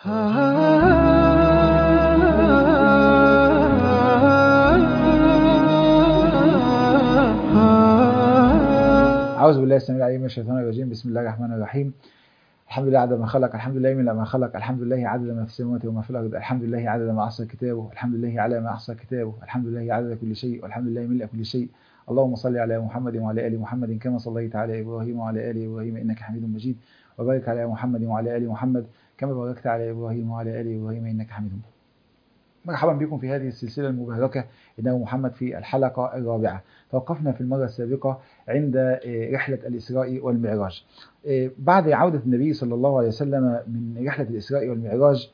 أعوذ بالله السميع العليم من الشيطان الرجيم بسم الله الرحمن الرحيم الحمد لله عدد ما خلق الحمد لله من ما خلق الحمد لله عدد ما في السماوات وما في الأرض الحمد لله عدد ما أحصى كتابه الحمد لله على ما أحصى كتابه الحمد لله عدد كل شيء والحمد لله ملء كل شيء اللهم صل على محمد وعلى آل محمد كما صليت على إبراهيم وعلى آل إبراهيم إنك حميد مجيد وبارك على محمد وعلى آل محمد كما باركت على إبراهيم وعلى آل إبراهيم إنك حميد مجيد مرحبا بكم في هذه السلسلة المباركة إنه محمد في الحلقة الرابعة توقفنا في المرة السابقة عند رحلة الإسراء والمعراج بعد عودة النبي صلى الله عليه وسلم من رحلة الإسراء والمعراج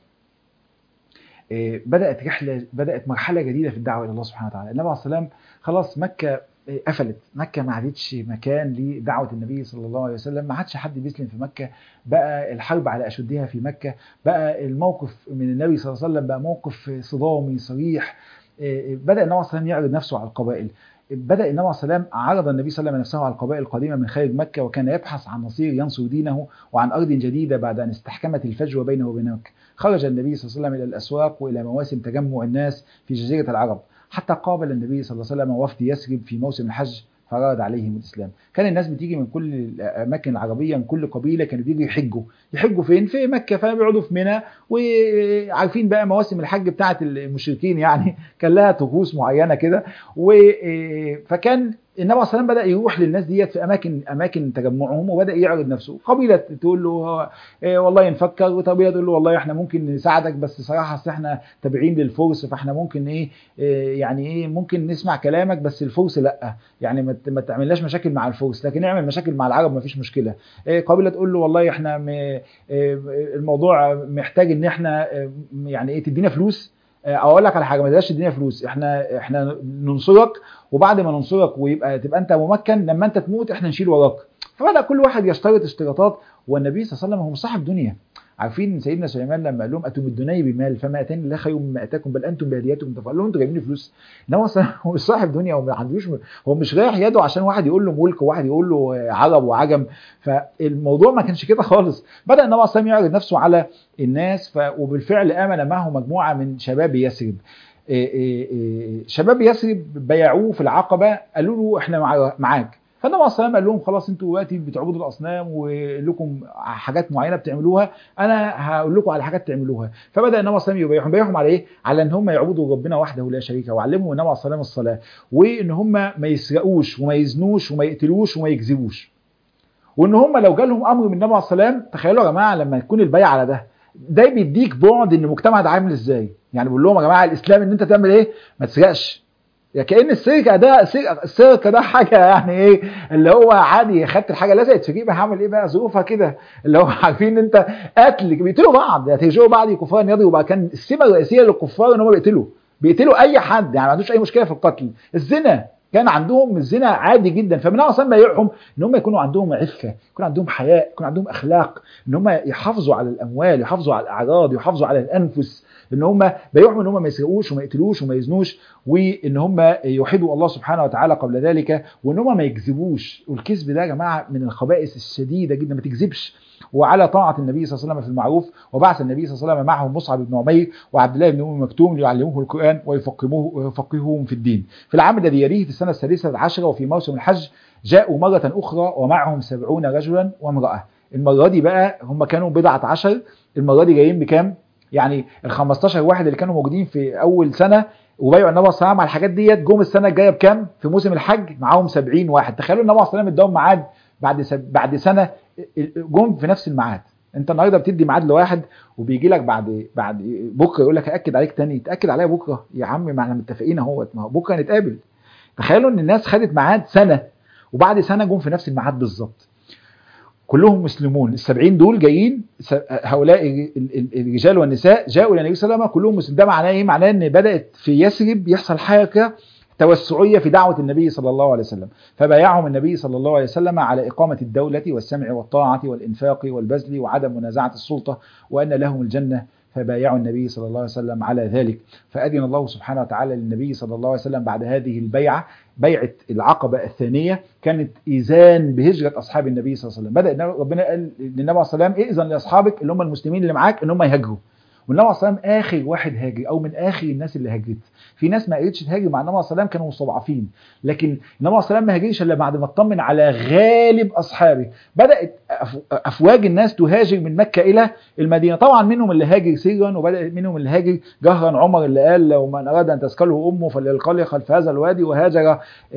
بدأت رحلة بدأت مرحلة جديدة في الدعوة إلى الله سبحانه وتعالى النبي عليه السلام خلاص مكة قفلت مكة ما عادتش مكان لدعوة النبي صلى الله عليه وسلم ما عادش حد بيسلم في مكة بقى الحرب على أشدها في مكة بقى الموقف من النبي صلى الله عليه وسلم بقى موقف صدامي صريح بدأ النبي صلى الله عليه وسلم يعرض نفسه على القبائل بدأ النبي عليه السلام عرض النبي صلى الله عليه وسلم نفسه على القبائل القديمة من خارج مكة وكان يبحث عن نصير ينصر دينه وعن أرض جديدة بعد أن استحكمت الفجوة بينه وبين مكة خرج النبي صلى الله عليه وسلم إلى الأسواق وإلى مواسم تجمع الناس في جزيرة العرب حتى قابل النبي صلى الله عليه وسلم وفد يثرب في موسم الحج فراد عليهم الاسلام كان الناس بتيجي من كل الاماكن العربيه من كل قبيله كانوا بيجوا يحجوا يحجوا فين في مكه فبيقعدوا في منى وعارفين بقى مواسم الحج بتاعه المشركين يعني كان لها طقوس معينه كده فكان النبي عليه الصلاه بدا يروح للناس ديت في اماكن اماكن تجمعهم وبدا يعرض نفسه قبيله تقول له إيه والله نفكر وقبيله تقول له والله احنا ممكن نساعدك بس صراحه اصل احنا تابعين للفرس فاحنا ممكن ايه, إيه يعني ايه ممكن نسمع كلامك بس الفرس لا يعني ما تعملناش مشاكل مع الفرس لكن اعمل مشاكل مع العرب ما فيش مشكله إيه قبيله تقول له والله احنا الموضوع محتاج ان احنا يعني ايه تدينا فلوس اقول لك على حاجه ما تديناش تدينا فلوس احنا احنا ننصرك وبعد ما ننصرك ويبقى تبقى انت ممكن لما انت تموت احنا نشيل وراك فبدا كل واحد يشترط اشتراطات والنبي صلى الله عليه وسلم هو صاحب دنيا عارفين سيدنا سليمان لما قال لهم اتمدوني بمال فما اتاني لا خير مما اتاكم بل انتم بهدياتكم فقال لهم انتوا جايبين فلوس انما هو مش صاحب دنيا وما عندوش هو مش رايح يده عشان واحد يقول له ملك وواحد يقول له عرب وعجم فالموضوع ما كانش كده خالص بدا النبي صلى الله عليه يعرض نفسه على الناس ف... وبالفعل امن معه مجموعه من شباب يثرب شباب يثرب بيعوه في العقبه قالوا له احنا معاك فالنبي عليه الصلاه قال لهم خلاص انتوا دلوقتي بتعبدوا الاصنام ولكم حاجات معينه بتعملوها انا هقول لكم على حاجات تعملوها فبدا النبي عليه يبيعهم بيعهم على ايه؟ على ان هم يعبدوا ربنا وحده لا شريك له وعلمهم النبي عليه الصلاه الصلاه وان هم ما يسرقوش وما يزنوش وما يقتلوش وما يكذبوش وان هم لو جالهم امر من النبي عليه الصلاه تخيلوا يا جماعه لما يكون البيع على ده ده بيديك بعد ان المجتمع ده عامل ازاي يعني بيقول لهم يا جماعه الاسلام ان انت تعمل ايه ما تسرقش يعني كان السرقه ده السرقه ده حاجه يعني ايه اللي هو عادي خدت الحاجه لزقت في جيبها هعمل ايه بقى ظروفها كده اللي هو عارفين ان انت قتل بيقتلوا بعض يعني تيجوا بعض كفار يضربوا بقى كان السمه الرئيسيه للكفار ان هم بيقتلوا بيقتلوا اي حد يعني ما عندوش اي مشكله في القتل الزنا كان عندهم الزنا عادي جدا فمن اصلا بيعهم ان هم يكونوا عندهم عفه يكون عندهم حياء يكون عندهم اخلاق ان هم يحافظوا على الاموال يحافظوا على الاعراض يحافظوا على الانفس ان هم بيعهم ان هم ما يسرقوش وما يقتلوش وما يزنوش وان هم يوحدوا الله سبحانه وتعالى قبل ذلك وان هم ما يكذبوش والكذب ده يا جماعه من الخبائث الشديده جدا ما تكذبش وعلى طاعة النبي صلى الله عليه وسلم في المعروف وبعث النبي صلى الله عليه وسلم معهم مصعب بن عمير وعبد الله بن أم مكتوم ليعلموه القرآن ويفقهوه ويفقهوهم في الدين في العام الذي يليه في السنة السادسة عشرة وفي موسم الحج جاءوا مرة أخرى ومعهم سبعون رجلا وامرأة المرة دي بقى هم كانوا بضعة عشر المرة دي جايين بكام؟ يعني ال 15 واحد اللي كانوا موجودين في أول سنة وبايعوا النبي صلى الله عليه وسلم على الحاجات ديت جم السنة الجاية بكام؟ في موسم الحج معاهم 70 واحد تخيلوا النبي صلى الله عليه وسلم اداهم ميعاد بعد سب... بعد سنة جم في نفس الميعاد انت النهارده بتدي ميعاد لواحد وبيجي لك بعد بعد بكره يقول لك اكد عليك تاني تاكد عليا بكره يا عم ما احنا متفقين اهوت ما هو بكره نتقابل تخيلوا ان الناس خدت ميعاد سنه وبعد سنه جم في نفس الميعاد بالظبط كلهم مسلمون السبعين دول جايين هؤلاء الرجال والنساء جاءوا الى النبي صلى الله عليه وسلم كلهم مسلمين ده معناه ايه؟ معناه ان بدات في يثرب يحصل حركه توسعية في دعوة النبي صلى الله عليه وسلم فبايعهم النبي صلى الله عليه وسلم على إقامة الدولة والسمع والطاعة والإنفاق والبذل وعدم منازعة السلطة وأن لهم الجنة فبايعوا النبي صلى الله عليه وسلم على ذلك فأذن الله سبحانه وتعالى للنبي صلى الله عليه وسلم بعد هذه البيعة بيعة العقبة الثانية كانت إيذان بهجرة أصحاب النبي صلى الله عليه وسلم بدأ ربنا قال للنبي صلى الله عليه وسلم إذن لأصحابك اللي هم المسلمين اللي معاك إن هم يهاجروا والنبي عليه الصلاه والسلام اخر واحد هاجر او من اخر الناس اللي هاجرت في ناس ما قدرتش تهاجر مع النبي عليه الصلاه والسلام كانوا مستضعفين لكن النبي عليه الصلاه والسلام ما هاجرش الا بعد ما اطمن على غالب اصحابه بدات افواج الناس تهاجر من مكه الى المدينه طبعا منهم اللي هاجر سرا وبدا منهم اللي هاجر جهرا عمر اللي قال لو من اراد ان تسكله امه فليلقى خلف هذا الوادي وهاجر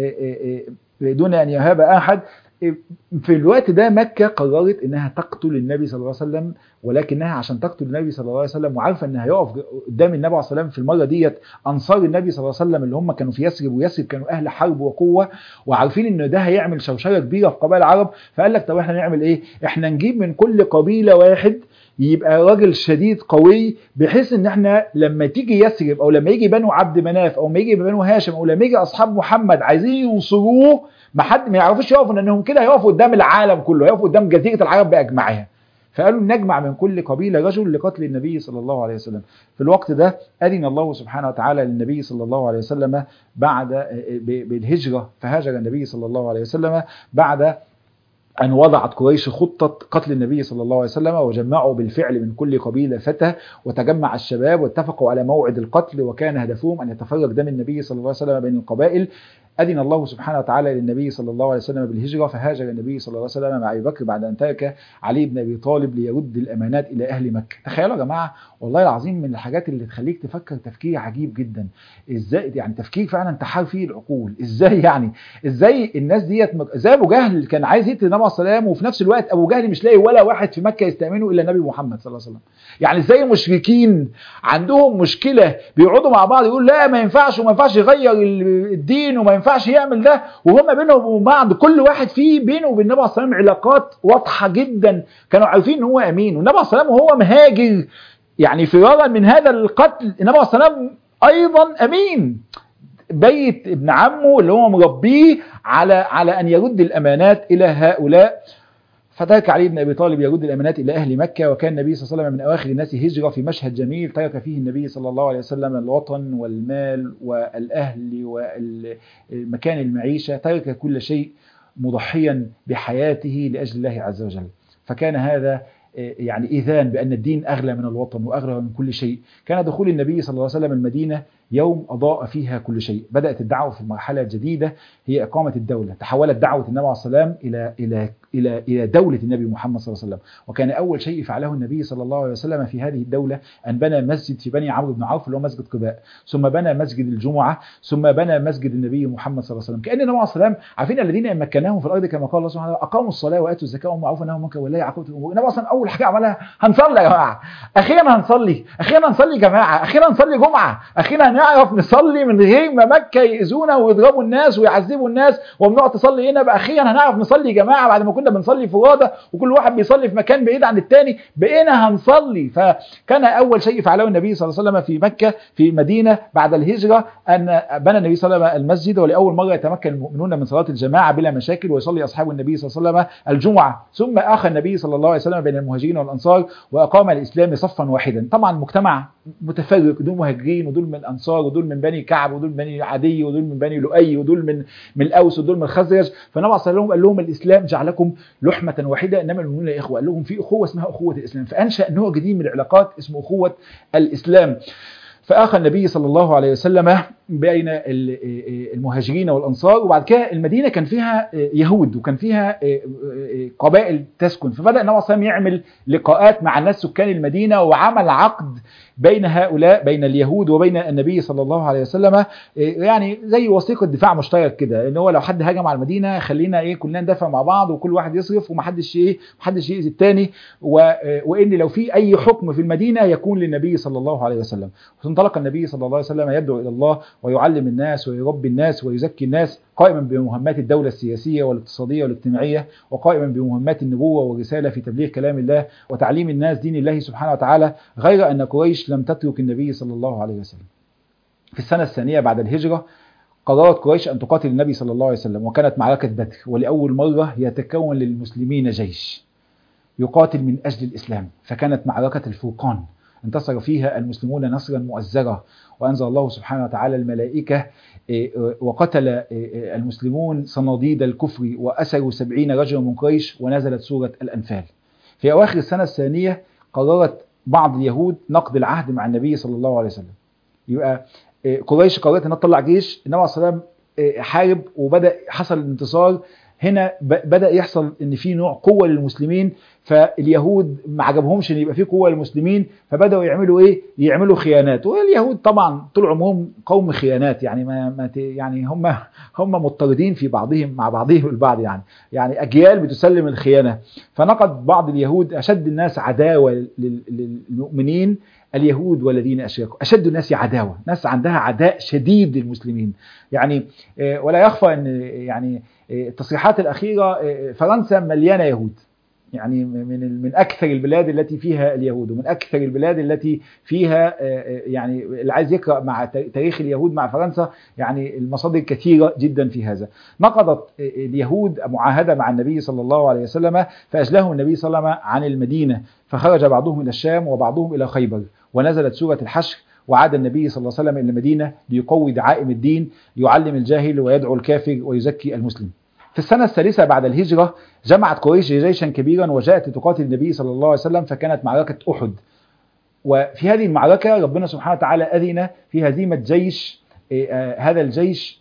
دون ان يهاب احد في الوقت ده مكة قررت انها تقتل النبي صلى الله عليه وسلم ولكنها عشان تقتل النبي صلى الله عليه وسلم وعارفه انها هيقف قدام النبي عليه الصلاه والسلام في المره ديت انصار النبي صلى الله عليه وسلم اللي هم كانوا في يثرب ويثرب كانوا اهل حرب وقوه وعارفين ان ده هيعمل شوشره كبيره في قبائل العرب فقال لك طب احنا نعمل ايه؟ احنا نجيب من كل قبيله واحد يبقى راجل شديد قوي بحيث ان احنا لما تيجي يثرب او لما يجي بنو عبد مناف او لما يجي بنو هاشم او لما يجي اصحاب محمد عايزين ينصروه ما حد ما يعرفوش يقفوا لانهم كده هيقفوا قدام العالم كله هيقفوا قدام جزيره العرب باجمعها فقالوا نجمع من كل قبيله رجل لقتل النبي صلى الله عليه وسلم في الوقت ده اذن الله سبحانه وتعالى للنبي صلى الله عليه وسلم بعد بالهجره فهاجر النبي صلى الله عليه وسلم بعد أن وضعت قريش خطة قتل النبي صلى الله عليه وسلم وجمعوا بالفعل من كل قبيلة فتى وتجمع الشباب واتفقوا على موعد القتل وكان هدفهم أن يتفرق دم النبي صلى الله عليه وسلم بين القبائل أذن الله سبحانه وتعالى للنبي صلى الله عليه وسلم بالهجرة فهاجر النبي صلى الله عليه وسلم مع أبي بكر بعد أن ترك علي بن أبي طالب ليرد الأمانات إلى أهل مكة تخيلوا يا جماعة والله العظيم من الحاجات اللي تخليك تفكر تفكير عجيب جدا إزاي يعني تفكير فعلا تحار فيه العقول إزاي يعني إزاي الناس ديت زي أبو جهل كان عايز يقتل النبي عليه السلام وفي نفس الوقت أبو جهل مش لاقي ولا واحد في مكة يستأمنه إلا النبي محمد صلى الله عليه وسلم يعني إزاي المشركين عندهم مشكلة بيقعدوا مع بعض يقول لا ما ينفعش وما ينفعش يغير الدين وما ينفعش يعمل ده وهم بينهم وبين بعض كل واحد فيه بينه وبين النبي عليه الصلاه والسلام علاقات واضحه جدا كانوا عارفين ان هو امين والنبي عليه الصلاه والسلام وهو مهاجر يعني فرارا من هذا القتل النبي عليه الصلاه والسلام ايضا امين بيت ابن عمه اللي هو مربيه على على ان يرد الامانات الى هؤلاء فترك علي بن ابي طالب يرد الامانات الى اهل مكه وكان النبي صلى الله عليه وسلم من اواخر الناس هجره في مشهد جميل ترك فيه النبي صلى الله عليه وسلم الوطن والمال والاهل والمكان المعيشه ترك كل شيء مضحيا بحياته لاجل الله عز وجل فكان هذا يعني إذان بأن الدين أغلى من الوطن وأغلى من كل شيء كان دخول النبي صلى الله عليه وسلم المدينة يوم أضاء فيها كل شيء بدأت الدعوة في المرحلة الجديدة هي إقامة الدولة تحولت دعوة النبي عليه السلام إلى إلى إلى إلى دولة النبي محمد صلى الله عليه وسلم وكان أول شيء فعله النبي صلى الله عليه وسلم في هذه الدولة أن بنى مسجد في بني عمرو بن عوف اللي هو مسجد قباء ثم بنى مسجد الجمعة ثم بنى مسجد النبي محمد صلى الله عليه وسلم كأن النبي عليه السلام عارفين الذين مكناهم في الأرض كما قال الله سبحانه وتعالى أقاموا الصلاة وآتوا الزكاة وهم معروف أنهم منكر والله عقبة الأمور النبي أصلا أول حاجة عملها هنصلي يا جماعة أخيرا هنصلي أخيرا هنصلي يا جماعة أخيرا هنصلي جمعة أخيرا هنعرف نصلي من غير ما مكة يأذونا ويضربوا الناس ويعذبوا الناس وممنوع تصلي هنا بقى أخيرا هنعرف نصلي يا جماعة بعد ما كنا بنصلي فرادى وكل واحد بيصلي في مكان بعيد عن التاني بقينا هنصلي فكان أول شيء فعله النبي صلى الله عليه وسلم في مكة في مدينة بعد الهجرة أن بنى النبي صلى الله عليه وسلم المسجد ولأول مرة يتمكن المؤمنون من صلاة الجماعة بلا مشاكل ويصلي أصحاب النبي صلى الله عليه وسلم الجمعة ثم أخى النبي صلى الله عليه وسلم بين المهاجرين والأنصار وأقام الإسلام صفا واحدا طبعا مجتمع متفرق دول مهاجرين ودول من الأنصار ودول من بني كعب ودول من بني عدي ودول من بني لؤي ودول من من الأوس ودول من الخزرج فالنبي صلى الله عليه وسلم قال لهم الإسلام جعلكم لحمة واحدة إنما المؤمنون إخوة قال لهم في أخوة اسمها أخوة الإسلام فأنشأ نوع جديد من العلاقات اسمه أخوة الإسلام فآخى النبي صلى الله عليه وسلم بين المهاجرين والأنصار وبعد كده المدينة كان فيها يهود وكان فيها قبائل تسكن فبدأ النبي صلى الله عليه وسلم يعمل لقاءات مع الناس سكان المدينة وعمل عقد بين هؤلاء بين اليهود وبين النبي صلى الله عليه وسلم يعني زي وثيقة دفاع مشترك كده ان هو لو حد هاجم على المدينة خلينا ايه كلنا ندافع مع بعض وكل واحد يصرف ومحدش ايه محدش يأذي الثاني وان لو في اي حكم في المدينة يكون للنبي صلى الله عليه وسلم فانطلق النبي صلى الله عليه وسلم يدعو الى الله ويعلم الناس ويربي الناس ويزكي الناس قائما بمهمات الدولة السياسية والاقتصادية والاجتماعية وقائما بمهمات النبوة والرسالة في تبليغ كلام الله وتعليم الناس دين الله سبحانه وتعالى غير أن قريش لم تترك النبي صلى الله عليه وسلم في السنة الثانية بعد الهجرة قررت قريش أن تقاتل النبي صلى الله عليه وسلم وكانت معركة بدر ولأول مرة يتكون للمسلمين جيش يقاتل من أجل الإسلام فكانت معركة الفرقان انتصر فيها المسلمون نصرا مؤزرا وأنزل الله سبحانه وتعالى الملائكة وقتل المسلمون صناديد الكفر وأسروا سبعين رجلا من قريش ونزلت سورة الأنفال في أواخر السنة الثانية قررت بعض اليهود نقض العهد مع النبي صلى الله عليه وسلم يبقى قريش قررت انها تطلع جيش النبي عليه الصلاه والسلام حارب وبدا حصل الانتصار هنا بدا يحصل ان في نوع قوه للمسلمين فاليهود ما عجبهمش ان يبقى في قوه للمسلمين فبداوا يعملوا ايه يعملوا خيانات واليهود طبعا طول عمرهم قوم خيانات يعني ما, ما يعني هم هم مضطردين في بعضهم مع بعضهم البعض يعني يعني اجيال بتسلم الخيانه فنقد بعض اليهود اشد الناس عداوه للمؤمنين اليهود والذين اشركوا اشد الناس عداوه ناس عندها عداء شديد للمسلمين يعني ولا يخفى ان يعني التصريحات الاخيره فرنسا مليانه يهود يعني من من اكثر البلاد التي فيها اليهود ومن اكثر البلاد التي فيها يعني اللي عايز يقرا مع تاريخ اليهود مع فرنسا يعني المصادر كثيره جدا في هذا نقضت اليهود معاهده مع النبي صلى الله عليه وسلم فاجلاهم النبي صلى الله عليه وسلم عن المدينه فخرج بعضهم الى الشام وبعضهم الى خيبر ونزلت سوره الحشر وعاد النبي صلى الله عليه وسلم الى المدينه ليقوي دعائم الدين يعلم الجاهل ويدعو الكافر ويزكي المسلم في السنة الثالثة بعد الهجرة جمعت قريش جيشا كبيرا وجاءت لتقاتل النبي صلى الله عليه وسلم فكانت معركة أحد وفي هذه المعركة ربنا سبحانه وتعالى أذن في هزيمة جيش هذا الجيش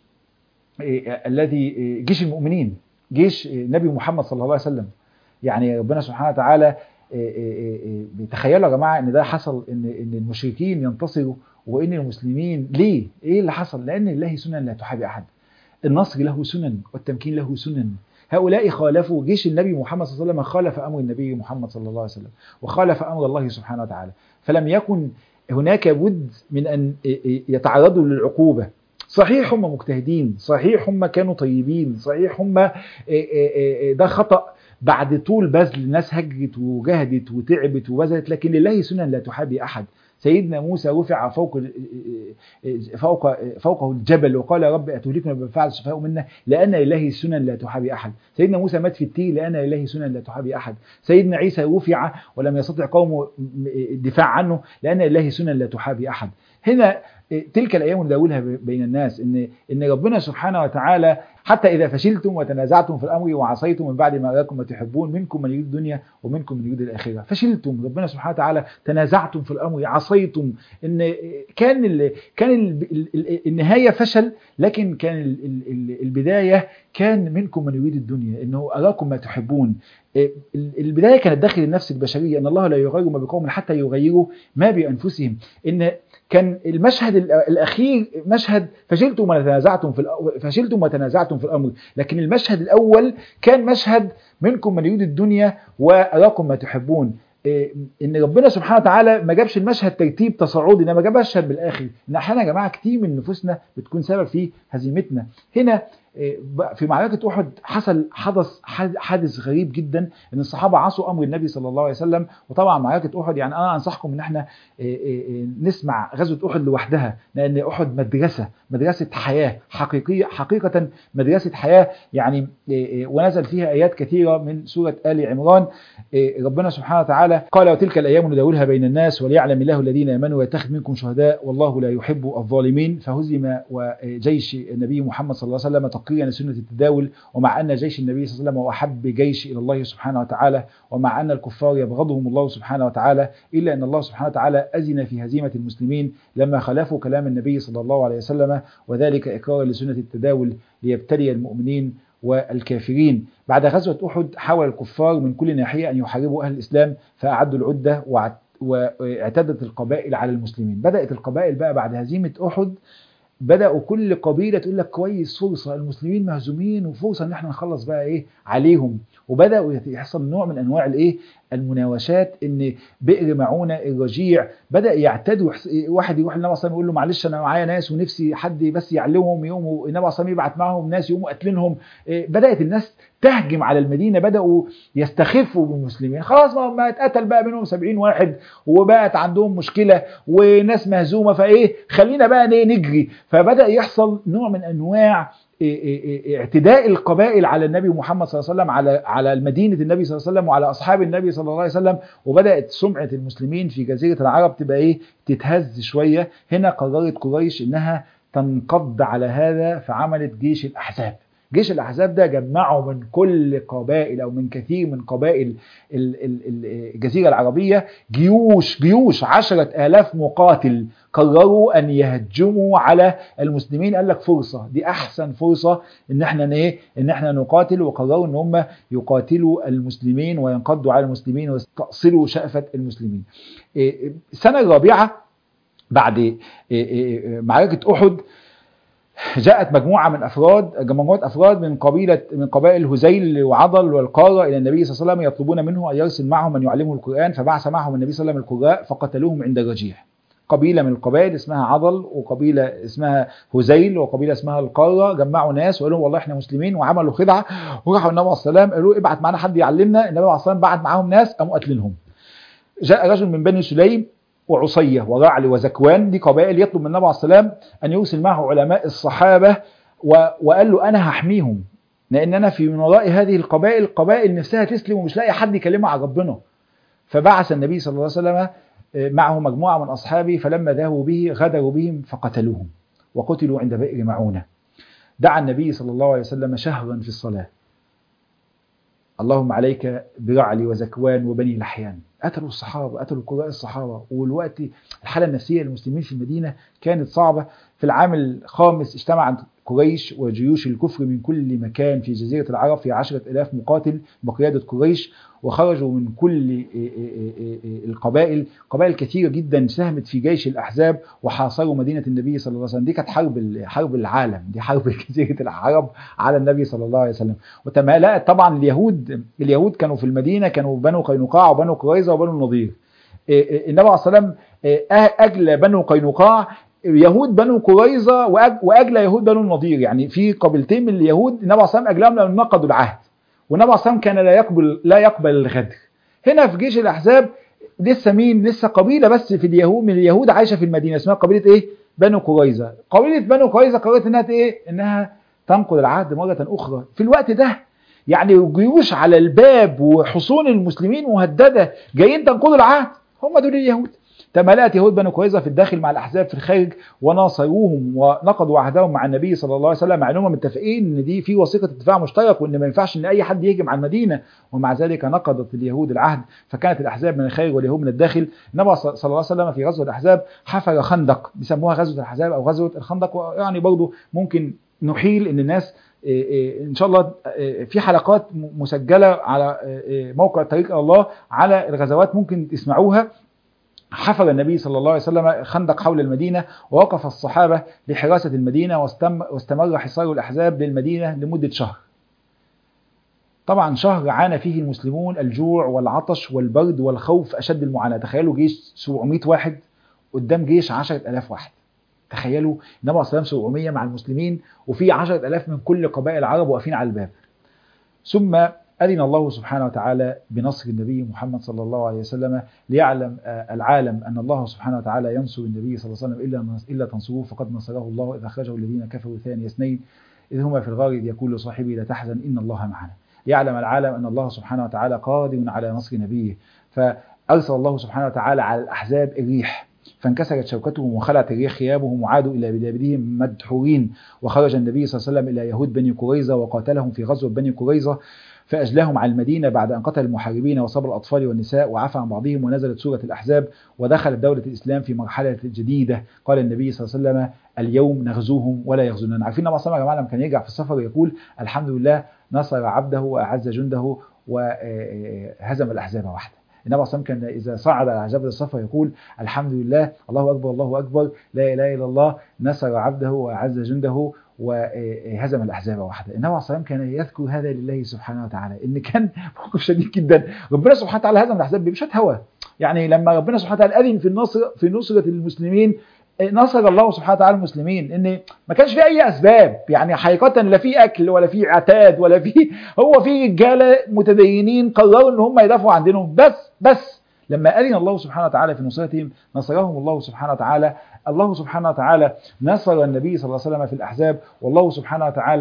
الذي جيش المؤمنين جيش النبي محمد صلى الله عليه وسلم يعني ربنا سبحانه وتعالى بيتخيلوا يا جماعة ان ده حصل ان ان المشركين ينتصروا وان المسلمين ليه؟ ايه اللي حصل؟ لان لله سنن لا تحابي احد النصر له سنن والتمكين له سنن هؤلاء خالفوا جيش النبي محمد صلى الله عليه وسلم خالف امر النبي محمد صلى الله عليه وسلم وخالف امر الله سبحانه وتعالى فلم يكن هناك بد من ان يتعرضوا للعقوبه صحيح هم مجتهدين صحيح هم كانوا طيبين صحيح هم ده خطأ بعد طول بذل الناس هجت وجهدت وتعبت وبذلت لكن لله سنن لا تحابي احد سيدنا موسى رفع فوق فوق فوقه الجبل وقال يا رب اتهلكنا بما فعل السفهاء منا لان لله سنن لا تحابي احد سيدنا موسى مات في التيه لان لله سنن لا تحابي احد سيدنا عيسى رفع ولم يستطع قومه الدفاع عنه لان لله سنن لا تحابي احد هنا تلك الايام نداولها بين الناس ان ان ربنا سبحانه وتعالى حتى اذا فشلتم وتنازعتم في الامر وعصيتم من بعد ما اراكم ما تحبون منكم من يريد الدنيا ومنكم من يريد الاخره فشلتم ربنا سبحانه وتعالى تنازعتم في الامر عصيتم ان كان ال كان ال النهايه فشل لكن كان ال البدايه كان منكم من يريد الدنيا انه اراكم ما تحبون البدايه كانت داخل النفس البشريه ان الله لا يغير ما بقوم حتى يغيروا ما بانفسهم ان كان المشهد الاخير مشهد فشلتم وتنازعتم في فشلتم وتنازعتم في الامر لكن المشهد الاول كان مشهد منكم من يريد الدنيا واراكم ما تحبون ان ربنا سبحانه وتعالى ما جابش المشهد ترتيب تصاعدي انما جاب مشهد بالاخر ان احيانا يا جماعه كتير من نفوسنا بتكون سبب في هزيمتنا هنا في معركة أحد حصل حدث حادث غريب جدا إن الصحابة عصوا أمر النبي صلى الله عليه وسلم وطبعا معركة أحد يعني أنا أنصحكم إن إحنا نسمع غزوة أحد لوحدها لأن أحد مدرسة مدرسة حياة حقيقية حقيقة مدرسة حياة يعني ونزل فيها آيات كثيرة من سورة آل عمران ربنا سبحانه وتعالى قال وتلك الأيام نداولها بين الناس وليعلم الله الذين آمنوا ويتخذ منكم شهداء والله لا يحب الظالمين فهزم وجيش النبي محمد صلى الله عليه وسلم تقريا لسنة التداول ومع أن جيش النبي صلى الله عليه وسلم هو أحب جيش إلى الله سبحانه وتعالى ومع أن الكفار يبغضهم الله سبحانه وتعالى إلا أن الله سبحانه وتعالى أذن في هزيمة المسلمين لما خالفوا كلام النبي صلى الله عليه وسلم وذلك إقرارا لسنة التداول ليبتلي المؤمنين والكافرين بعد غزوة أحد حاول الكفار من كل ناحية أن يحاربوا أهل الإسلام فأعدوا العدة واعتدت القبائل على المسلمين بدأت القبائل بقى بعد هزيمة أحد بدأوا كل قبيلة تقول لك كويس فرصة المسلمين مهزومين وفرصة ان احنا نخلص بقى ايه عليهم وبدأوا يحصل نوع من انواع الايه المناوشات ان بئر معونة الرجيع بدأ يعتدوا واحد يروح للنبي صلى يقول له معلش انا معايا ناس ونفسي حد بس يعلمهم يقوموا النبي صلى يبعت معاهم ناس يقوموا قاتلينهم بدأت الناس تهجم على المدينة بدأوا يستخفوا بالمسلمين خلاص ما اتقتل بقى منهم 70 واحد وبقت عندهم مشكلة وناس مهزومة فايه خلينا بقى نجري فبدأ يحصل نوع من انواع اعتداء القبائل على النبي محمد صلى الله عليه وسلم على على مدينه النبي صلى الله عليه وسلم وعلى اصحاب النبي صلى الله عليه وسلم وبدات سمعه المسلمين في جزيره العرب تبقى ايه تتهز شويه هنا قررت قريش انها تنقض على هذا فعملت جيش الاحزاب جيش الاحزاب ده جمعوا من كل قبائل او من كثير من قبائل الجزيره العربيه جيوش جيوش عشرة آلاف مقاتل قرروا ان يهجموا على المسلمين قال لك فرصه دي احسن فرصه ان احنا ايه ان احنا نقاتل وقرروا ان هم يقاتلوا المسلمين وينقضوا على المسلمين ويستأصلوا شأفة المسلمين السنه الرابعه بعد معركه احد جاءت مجموعة من أفراد مجموعة أفراد من قبيلة من قبائل هزيل وعضل والقارة إلى النبي صلى الله عليه وسلم يطلبون منه أن يرسل معهم من يعلمه القرآن فبعث معهم النبي صلى الله عليه وسلم القراء فقتلوهم عند الرجيح قبيلة من القبائل اسمها عضل وقبيلة اسمها هزيل وقبيلة اسمها القارة جمعوا ناس وقالوا والله احنا مسلمين وعملوا خدعة وراحوا النبي عليه السلام قالوا ابعت معانا حد يعلمنا النبي عليه السلام بعت معاهم ناس قاموا قاتلينهم جاء رجل من بني سليم وعصية ورعل وزكوان دي قبائل يطلب من النبي عليه السلام أن يرسل معه علماء الصحابة وقال له أنا هحميهم لأن أنا في من وراء هذه القبائل القبائل نفسها تسلم ومش لاقي حد يكلمها عن ربنا فبعث النبي صلى الله عليه وسلم معه مجموعة من أصحابه فلما ذهبوا به غدروا بهم فقتلوهم وقتلوا عند بئر معونة دعا النبي صلى الله عليه وسلم شهرا في الصلاة اللهم عليك برعل وزكوان وبني لحيان قتلوا الصحابة قتلوا قراء الصحابة والوقت الحالة النفسية للمسلمين في المدينة كانت صعبة في العام الخامس اجتمعت قريش وجيوش الكفر من كل مكان في جزيرة العرب في عشرة ألاف مقاتل بقيادة قريش وخرجوا من كل القبائل قبائل كثيرة جدا ساهمت في جيش الأحزاب وحاصروا مدينة النبي صلى الله عليه وسلم دي كانت حرب حرب العالم دي حرب جزيرة العرب على النبي صلى الله عليه وسلم وتمالأت طبعا اليهود اليهود كانوا في المدينة كانوا بنو قينقاع وبنو قريظة وبنو النضير النبي عليه الصلاة والسلام أجل بنو قينقاع يهود بنو قريظة وأجل يهود بنو النضير يعني في قبيلتين من اليهود النبي عليه الصلاة والسلام أجلهم لما نقضوا العهد والنبي عليه الصلاة والسلام كان لا يقبل لا يقبل الغدر هنا في جيش الأحزاب لسه مين لسه قبيلة بس في اليهود من اليهود عايشة في المدينة اسمها قبيلة إيه بنو قريظة قبيلة بنو قريظة قررت إنها إيه إنها تنقض العهد مرة أخرى في الوقت ده يعني جيوش على الباب وحصون المسلمين مهددة جايين تنقضوا العهد هم دول اليهود تملأت يهود بنو قريظة في الداخل مع الأحزاب في الخارج وناصروهم ونقضوا عهدهم مع النبي صلى الله عليه وسلم مع انهم متفقين ان دي في وثيقة اتفاق مشترك وان ما ينفعش ان اي حد يهجم على المدينة ومع ذلك نقضت اليهود العهد فكانت الأحزاب من الخارج واليهود من الداخل النبي صلى الله عليه وسلم في غزوة الأحزاب حفر خندق بيسموها غزوة الأحزاب أو غزوة الخندق يعني برضه ممكن نحيل ان الناس ان شاء الله في حلقات مسجله على موقع طريق الله على الغزوات ممكن تسمعوها حفر النبي صلى الله عليه وسلم خندق حول المدينة ووقف الصحابة لحراسة المدينة واستمر حصار الأحزاب للمدينة لمدة شهر طبعا شهر عانى فيه المسلمون الجوع والعطش والبرد والخوف أشد المعاناة تخيلوا جيش 700 واحد قدام جيش 10000 واحد تخيلوا النبي عليه الصلاة والسلام 700 مع المسلمين وفي 10000 من كل قبائل العرب واقفين على الباب ثم أذن الله سبحانه وتعالى بنصر النبي محمد صلى الله عليه وسلم ليعلم العالم أن الله سبحانه وتعالى ينصر النبي صلى الله عليه وسلم إلا إلا تنصروه فقد نصره الله إذ أخرجه الذين كفروا ثاني اثنين إذ هما في الغار إذ يقول لصاحبه لا تحزن إن الله معنا ليعلم العالم أن الله سبحانه وتعالى قادر على نصر نبيه فأرسل الله سبحانه وتعالى على الأحزاب الريح فانكسرت شوكتهم وخلعت الريح ثيابهم وعادوا إلى بلادهم مدحورين وخرج النبي صلى الله عليه وسلم إلى يهود بني قريظة وقاتلهم في غزوة بني قريظة فأجلاهم على المدينة بعد أن قتل المحاربين وصبر الأطفال والنساء وعفى عن بعضهم ونزلت سورة الأحزاب ودخلت دولة الإسلام في مرحلة جديدة قال النبي صلى الله عليه وسلم اليوم نغزوهم ولا يغزوننا عارفين النبي صلى الله عليه وسلم لما كان يرجع في السفر يقول الحمد لله نصر عبده وأعز جنده وهزم الأحزاب وحده النبي صلى الله عليه وسلم كان إذا صعد على جبل الصفا يقول الحمد لله الله أكبر الله أكبر لا إله إلا الله نصر عبده وأعز جنده وهزم الأحزاب وحده النبي عليه الصلاة والسلام كان يذكر هذا لله سبحانه وتعالى إن كان موقف شديد جدا ربنا سبحانه وتعالى هزم الأحزاب بمشهد هوا يعني لما ربنا سبحانه وتعالى أذن في النصر في نصرة المسلمين نصر الله سبحانه وتعالى المسلمين ان ما كانش في اي اسباب يعني حقيقه لا في اكل ولا في عتاد ولا في هو في رجاله متدينين قرروا ان هم يدافعوا عن دينهم بس بس لما اذن الله سبحانه وتعالى في نصرتهم نصرهم الله سبحانه وتعالى الله سبحانه وتعالى نصر النبي صلى الله عليه وسلم في الاحزاب والله سبحانه وتعالى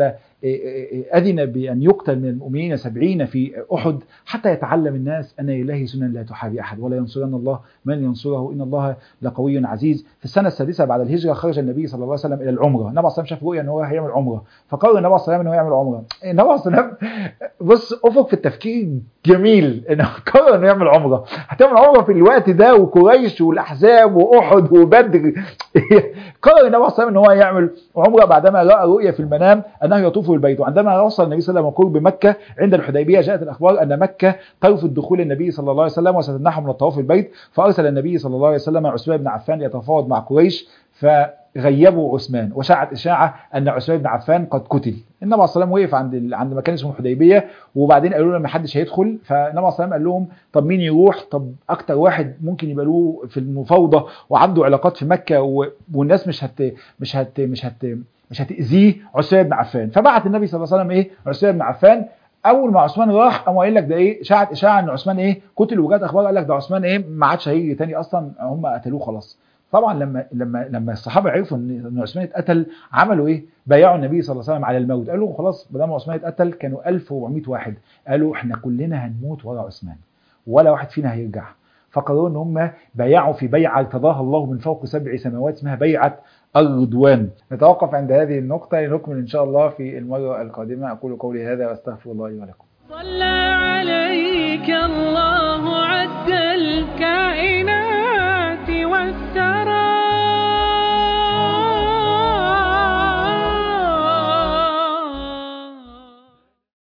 أذن بأن يقتل من المؤمنين سبعين في أحد حتى يتعلم الناس أن لله سنن لا تحابي أحد ولا ينصرن الله من ينصره إن الله لقوي عزيز في السنة السادسة بعد الهجرة خرج النبي صلى الله عليه وسلم إلى العمرة النبي صلى الله عليه وسلم شاف رؤيا أن هو هيعمل عمرة فقرر النبي صلى الله عليه وسلم أن هو يعمل عمرة النبي صلى الله عليه وسلم بص أفق في التفكير جميل انه قرر انه يعمل عمره هتعمل عمره في الوقت ده وقريش والاحزاب واحد وبدر قرر النبي صلى الله عليه وسلم ان هو يعمل عمره بعدما راى رؤيا في المنام انه يطوف بالبيت وعندما وصل النبي صلى الله عليه وسلم قرب مكه عند الحديبيه جاءت الاخبار ان مكه ترفض دخول النبي صلى الله عليه وسلم وستمنعه من الطواف بالبيت فارسل النبي صلى الله عليه وسلم عثمان بن عفان يتفاوض مع قريش فغيبوا عثمان وشاعت اشاعه ان عثمان بن عفان قد قتل النبي عليه الصلاه وقف عند ال... عند مكان اسمه الحديبيه وبعدين قالوا له ما حدش هيدخل فالنبي عليه الصلاه قال لهم طب مين يروح طب اكتر واحد ممكن يبقى له في المفاوضه وعنده علاقات في مكه و... والناس مش هت مش هت مش هت مش هتاذيه عثمان بن عفان فبعت النبي صلى الله عليه وسلم ايه عثمان بن عفان اول ما عثمان راح قام قايل لك ده ايه شاعت اشاعه ان عثمان ايه قتل وجات اخبار قال لك ده عثمان ايه ما عادش هيجي تاني اصلا هم قتلوه خلاص طبعا لما لما لما الصحابه عرفوا ان عثمان اتقتل عملوا ايه؟ بايعوا النبي صلى الله عليه وسلم على الموت قالوا خلاص ما دام عثمان اتقتل كانوا 1400 واحد قالوا احنا كلنا هنموت ورا عثمان ولا واحد فينا هيرجع فقرروا ان هم بايعوا في بيعه ارتضاها الله من فوق سبع سماوات اسمها بيعه الرضوان نتوقف عند هذه النقطه لنكمل ان شاء الله في المره القادمه اقول قولي هذا واستغفر الله لي ولكم صلى عليك الله